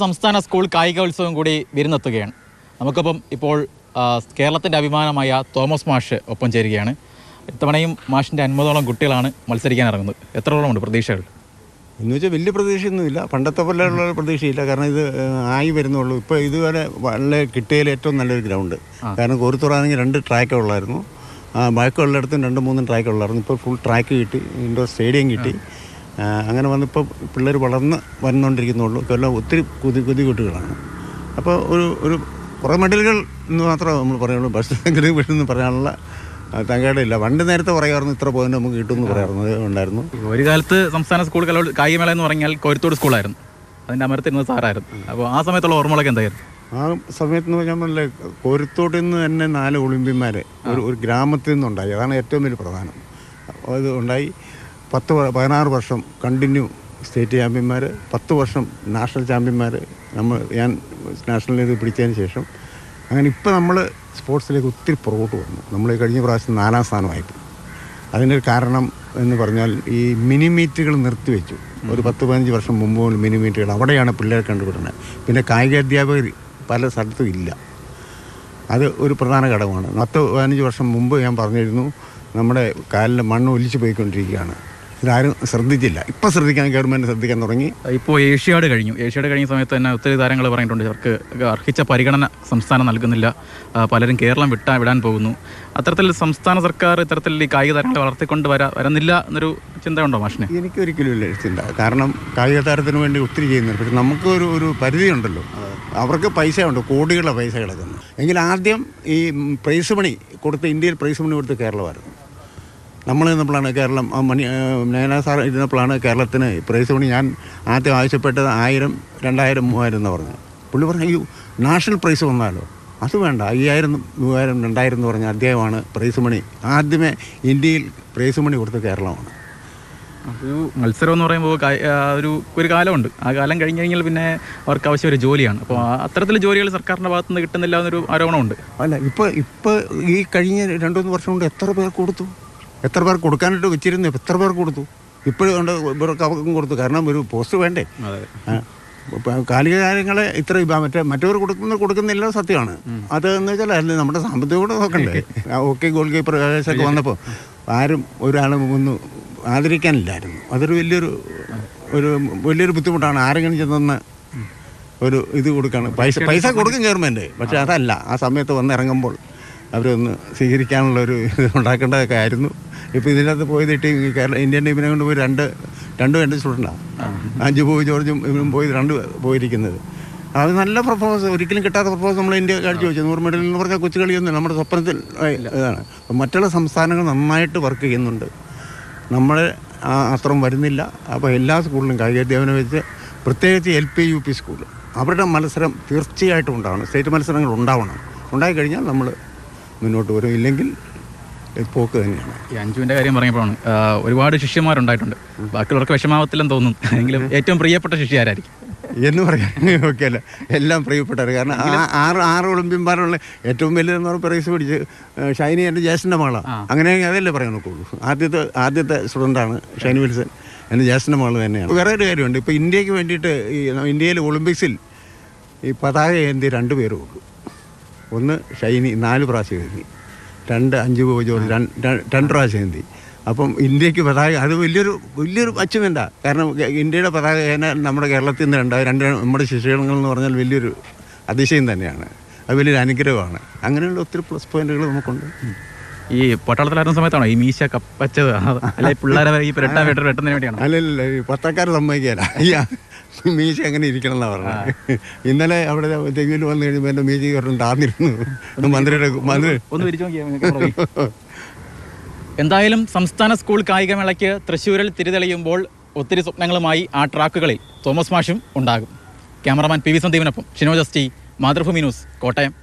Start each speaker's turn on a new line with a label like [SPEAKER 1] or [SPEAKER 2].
[SPEAKER 1] സംസ്ഥാന സ്കൂൾ കായികോത്സവം കൂടി വിരുന്നെത്തുകയാണ് നമുക്കിപ്പം ഇപ്പോൾ ആ, കേരളത്തിൻ്റെ അഭിമാനമായ തോമസ് മാഷ് ഒപ്പം ചേരുകയാണ് ഇത്തവണയും മാഷിൻ്റെ അൻപതോളം കുട്ടികളാണ് മത്സരിക്കാൻ ഇറങ്ങുന്നത് എത്രത്തോളമുണ്ട് പ്രതീക്ഷകൾ
[SPEAKER 2] എന്ന് വെച്ചാൽ വലിയ പ്രതീക്ഷയൊന്നുമില്ല പണ്ടത്തെ പോലെയുള്ള പ്രതീക്ഷയില്ല കാരണം ഇത് ഏഹ്, ആയി വരുന്നുള്ളൂ ഇപ്പോൾ ഇതുവരെ വളരെ കിട്ടിയതിൽ ഏറ്റവും നല്ലൊരു ഗ്രൗണ്ട് കാരണം കോരത്തൂറാണെങ്കിൽ രണ്ട് ട്രാക്ക് ഉള്ളായിരുന്നു ആ, ബാക്കിയുള്ളിടത്തും രണ്ട് മൂന്നും ട്രാക്ക് ഉള്ളായിരുന്നു ഇപ്പോൾ ഫുൾ ട്രാക്ക് കിട്ടി ഇൻഡോർ സ്റ്റേഡിയം കിട്ടി ആ, അങ്ങനെ വന്നിപ്പോൾ പിള്ളേർ വളർന്ന് വന്നുകൊണ്ടിരിക്കുന്നുള്ളൂ കൊല്ലം ഒത്തിരി കുതി കുതി കുട്ടികളാണ് അപ്പോൾ ഒരു ഒരു കുറേ മെഡലുകൾ എന്ന് മാത്രമേ നമ്മൾ പറയുള്ളൂ ബസ് എങ്കിലും വീട്ടിൽ പറയാനുള്ള തങ്കേടില്ല പണ്ട് നേരത്തെ പറയാമായിരുന്നു ഇത്ര പോയിന്റ് നമുക്ക് കിട്ടുമെന്ന് പറയാറുണ്ട് ഉണ്ടായിരുന്നു
[SPEAKER 1] ഒരു കാലത്ത് സംസ്ഥാന സ്കൂൾ കലോ കായികമേള എന്ന് പറഞ്ഞാൽ കോരത്തോട് സ്കൂളായിരുന്നു അതിൻ്റെ അമരത്തിരുന്നത് സാറായിരുന്നു അപ്പോൾ ആ സമയത്തുള്ള ഓർമ്മകളൊക്കെ എന്തായിരുന്നു
[SPEAKER 2] ആ സമയത്ത് എന്ന് പറഞ്ഞാൽ നമ്മളെ കോരത്തോട്ടിൽ നിന്ന് തന്നെ നാല് ഒളിമ്പ്യന്മാർ ഒരു ഒരു ഗ്രാമത്തിൽ നിന്നുണ്ടായി അതാണ് ഏറ്റവും വലിയ പ്രധാനം അപ്പോൾ അത് ഉണ്ടായി പത്ത് വ- പതിനാറ് വർഷം കണ്ടിന്യൂ സ്റ്റേറ്റ് ചാമ്പ്യന്മാർ പത്ത് വർഷം നാഷണൽ ചാമ്പ്യന്മാർ നമ്മൾ ഞാൻ നാഷണൽ ഇത് പിടിച്ചതിന് ശേഷം അങ്ങനെ ഇപ്പോൾ നമ്മൾ സ്പോർട്സിലേക്ക് ഒത്തിരി പുറകോട്ട് വന്നു നമ്മൾ ഈ കഴിഞ്ഞ പ്രാവശ്യം നാലാം സ്ഥാനമായിപ്പോയി അതിൻ്റെ ഒരു കാരണം എന്ന് പറഞ്ഞാൽ ഈ മിനി മീറ്റുകൾ നിർത്തിവെച്ചു ഒരു പത്ത് പതിനഞ്ച് വർഷം മുമ്പ് മുതൽ മിനി മീറ്റുകൾ അവിടെയാണ് പിള്ളേരെ കണ്ടുപിടുന്നത് പിന്നെ കായിക അധ്യാപകർ പല സ്ഥലത്തും ഇല്ല അത് ഒരു പ്രധാന ഘടകമാണ് പത്ത് പതിനഞ്ച് വർഷം മുമ്പ് ഞാൻ പറഞ്ഞിരുന്നു നമ്മുടെ കാലിൽ മണ്ണ് ഒലിച്ചു പോയിക്കൊണ്ടിരിക്കുകയാണ് ഇതാരും ശ്രദ്ധിച്ചില്ല ഇപ്പം ശ്രദ്ധിക്കാൻ ഗവൺമെൻറ് ശ്രദ്ധിക്കാൻ തുടങ്ങി
[SPEAKER 1] ഇപ്പോൾ ഏഷ്യാഡ് കഴിഞ്ഞു ഏഷ്യാഡ് കഴിഞ്ഞ സമയത്ത് തന്നെ ഒത്തിരി താരങ്ങൾ പറഞ്ഞിട്ടുണ്ട് അവർക്ക് അർഹിച്ച പരിഗണന സംസ്ഥാനം നൽകുന്നില്ല ആ, പലരും കേരളം വിട്ടാ വിടാൻ പോകുന്നു അത്തരത്തിൽ സംസ്ഥാന സർക്കാർ ഇത്തരത്തിൽ ഈ കായിക താരങ്ങളെ വളർത്തിക്കൊണ്ട് വരാ വരുന്നില്ല എന്നൊരു ചിന്ത ഉണ്ടോ മാഷിന്
[SPEAKER 2] എനിക്കൊരിക്കലും ഇല്ല ചിന്ത കാരണം കായിക താരത്തിന് വേണ്ടി ഒത്തിരി ചെയ്യുന്നുണ്ട് പക്ഷെ നമുക്ക് ഒരു ഒരു പരിധിയുണ്ടല്ലോ അവർക്ക് പൈസ ഉണ്ട് കോടികളുടെ പൈസ കിടക്കുന്നു എങ്കിൽ ആദ്യം ഈ ഉം, പ്രൈസ് മണി കൊടുത്ത് ഇന്ത്യയിൽ പ്രൈസ് മണി കൊടുത്ത് കേരളമായിരുന്നു നമ്മൾ ഇരുന്നപ്പോഴാണ് കേരളം ആ മണി ആ, നയന സാർ ഇരുന്നപ്പോഴാണ് കേരളത്തിന് പ്രൈസ് മണി ഞാൻ ആദ്യം ആവശ്യപ്പെട്ടത് ആയിരം രണ്ടായിരം മൂവായിരം എന്ന് പറഞ്ഞു പുള്ളി പറഞ്ഞു അയ്യോ നാഷണൽ പ്രൈസ് വന്നാലോ അത് വേണ്ട അയ്യായിരം മൂവായിരം രണ്ടായിരം എന്ന് പറഞ്ഞ അദ്ദേഹമാണ് പ്രൈസ് മണി ആദ്യമേ ഇന്ത്യയിൽ പ്രൈസ് മണി കൊടുത്ത കേരളമാണ്
[SPEAKER 1] ഒരു മത്സരം എന്ന് പറയുമ്പോൾ കാ- ആ, ഒരു ഒരു കാലമുണ്ട് ആ കാലം കഴിഞ്ഞ് കഴിഞ്ഞാൽ പിന്നെ അവർക്ക് ആവശ്യം ഒരു ജോലിയാണ് അപ്പോൾ ആ അത്തരത്തിൽ ജോലികൾ സർക്കാരിൻ്റെ ഭാഗത്ത് നിന്ന് കിട്ടുന്നില്ല എന്നൊരു ആരോപണമുണ്ട്
[SPEAKER 2] അല്ല ഇപ്പോൾ ഇപ്പോൾ ഈ കഴിഞ്ഞ രണ്ട് മൂന്ന് വർഷം കൊണ്ട് എത്ര പേർ കൊടുത്തു എത്ര പേർ കൊടുക്കാനായിട്ട് വെച്ചിരുന്നു എത്ര പേർ കൊടുത്തു ഇപ്പോഴും ഉണ്ട് ഇവർക്ക് അവർക്കും കൊടുത്തു കാരണം ഒരു പോസ്റ്റ് വേണ്ടേ
[SPEAKER 1] അതെ
[SPEAKER 2] ആ, ഇപ്പൊ കാലിക കാര്യങ്ങളെ ഇത്ര ഇപ്പം മറ്റേ മറ്റവർ കൊടുക്കുന്ന കൊടുക്കുന്നില്ല സത്യമാണ് അത് എന്ന് വെച്ചാൽ അല്ല നമ്മുടെ സാമ്പത്തികം കൂടെ നോക്കണ്ടേ ഓക്കെ ഗോൾ കീപ്പർ ഒക്കെ വന്നപ്പോൾ ആരും ഒരാളും ഒന്ന് ആദരിക്കാനില്ലായിരുന്നു അതൊരു വലിയൊരു ഒരു വലിയൊരു ബുദ്ധിമുട്ടാണ് ആരെങ്കിലും ചെന്നൊന്ന് ഒരു ഇത് കൊടുക്കാണ് പൈസ പൈസ കൊടുക്കും ഗവൺമെൻറ് പക്ഷെ അതല്ല ആ സമയത്ത് വന്ന് ഇറങ്ങുമ്പോൾ അവരൊന്ന് സ്വീകരിക്കാനുള്ള ഒരു ഇത് ഉണ്ടാക്കേണ്ടതൊക്കെ ആയിരുന്നു ഇപ്പോൾ ഇതിനകത്ത് പോയത് ടീം കേരള ഇന്ത്യൻ ടീമിനെ കൊണ്ട് പോയി രണ്ട് രണ്ടും എൻ്റെ സ്റ്റുഡൻ്റാണ് അഞ്ചു പോയി ജോർജും ഇവരും പോയി രണ്ട് പോയിരിക്കുന്നത് അത് നല്ല പെർഫോമൻസ് ഒരിക്കലും കിട്ടാത്ത പെർഫോമൻസ് നമ്മൾ ഇന്ത്യ കാഴ്ച വെച്ചു നൂറ് മെഡൽ എന്ന് പറഞ്ഞാൽ കൊച്ചു കളിയൊന്നും നമ്മുടെ സ്വപ്നത്തിൽ ആയി ഇതാണ് അപ്പം മറ്റുള്ള സംസ്ഥാനങ്ങൾ നന്നായിട്ട് വർക്ക് ചെയ്യുന്നുണ്ട് നമ്മൾ അത്രയും വരുന്നില്ല അപ്പോൾ എല്ലാ സ്കൂളിലും കായികാധ്യാപനം വെച്ച് പ്രത്യേകിച്ച് L P U P school അവരുടെ മത്സരം തീർച്ചയായിട്ടും ഉണ്ടാവണം സ്റ്റേറ്റ് മത്സരങ്ങൾ ഉണ്ടാവണം ഉണ്ടായി കഴിഞ്ഞാൽ നമ്മൾ മുന്നോട്ട് വരും ഇല്ലെങ്കിൽ ഇത് പോക്ക് തന്നെയാണ്
[SPEAKER 1] ഈ അഞ്ജുവിൻ്റെ കാര്യം പറഞ്ഞപ്പോഴാണ് ആ, ഒരുപാട് ശിഷ്യന്മാരുണ്ടായിട്ടുണ്ട് ബാക്കിയുള്ളവർക്ക് വിഷമാവത്തില്ലെന്ന് തോന്നുന്നു എങ്കിലും ഏറ്റവും പ്രിയപ്പെട്ട ശിഷ്യ ആരായിരിക്കും
[SPEAKER 2] എന്ന് പറയാൻ ഓക്കെ അല്ല എല്ലാം പ്രിയപ്പെട്ടവർ കാരണം ആ ആറ് ആറ് ഒളിമ്പ്യന്മാരുള്ള ഏറ്റവും വലുതെന്ന് പറഞ്ഞാൽ പ്രൈസ് പിടിച്ച് ഏഹ് ഷൈനി എൻ്റെ ജ്യേഷ്ഠൻ്റെ മകളാണ് അങ്ങനെ അതല്ലേ പറയാൻ നോക്കുള്ളൂ ആദ്യത്തെ ആദ്യത്തെ സ്റ്റുഡൻ്റാണ് ഷൈനി വിൽസൺ എൻ്റെ ജ്യേഷ്ഠൻ്റെ മകൾ തന്നെയാണ് വേറെ ഒരു കാര്യമുണ്ട് ഇപ്പോൾ ഇന്ത്യക്ക് വേണ്ടിയിട്ട് ഈ ഇന്ത്യയിൽ ഒളിമ്പിക്സിൽ ഈ പതാക ഏന്തി രണ്ട് പേരേ ഉള്ളൂ ഒന്ന് ഷൈനി നാല് പ്രാവശ്യം ഏന്തി രണ്ട് അഞ്ച് ജോലി രണ്ട് പ്രാവശ്യം ഏന്തി അപ്പം ഇന്ത്യക്ക് പതാക അത് വലിയൊരു വലിയൊരു അച്ചീവ്മെൻറ്റാണ് കാരണം ഗ- ഇന്ത്യയുടെ പതാക ഏനാൻ നമ്മുടെ കേരളത്തിൽ നിന്ന് രണ്ടായി രണ്ട് നമ്മുടെ ശിശുകൾ എന്ന് പറഞ്ഞാൽ വലിയൊരു അതിശയം തന്നെയാണ് അത് വലിയൊരു അനുഗ്രഹമാണ് അങ്ങനെയുള്ള ഒത്തിരി പ്ലസ് പോയിന്റുകൾ നമുക്കുണ്ട്
[SPEAKER 1] ഈ പട്ടാളത്തിലായിരുന്ന സമയത്താണോ ഈ മീശ കപ്പച്ചത് അല്ലെ പിള്ളേരെ ഈ പെരട്ടാ വെട്ട വെട്ടുന്നതിന് വേണ്ടിയാണോ
[SPEAKER 2] അല്ലല്ല ഈ പത്രക്കാർ സമ്മതിക്കാല അയ്യാ മീശ അങ്ങനെ ഇരിക്കണം എന്നാണ് പറഞ്ഞത് ഇന്നലെ അവിടെ തെങ്ങിൽ വന്നു കഴിയുമ്പോൾ എൻ്റെ മീശ കയറും താന്നിരുന്നു മന്ത്രിയുടെ മന്ത്രി
[SPEAKER 1] ഒന്ന് വിരിച്ചു നോക്കിയാൽ എന്തായാലും സംസ്ഥാന സ്കൂൾ കായികമേളയ്ക്ക് തൃശ്ശൂരിൽ തിരിതെളിയുമ്പോൾ ഒത്തിരി സ്വപ്നങ്ങളുമായി ആ ട്രാക്കുകളിൽ തോമസ് മാഷും ഉണ്ടാകും ക്യാമറമാൻ പി വി സന്ദീപിനൊപ്പം ഷിനോജസ്റ്റി മാതൃഭൂമി ന്യൂസ് കോട്ടയം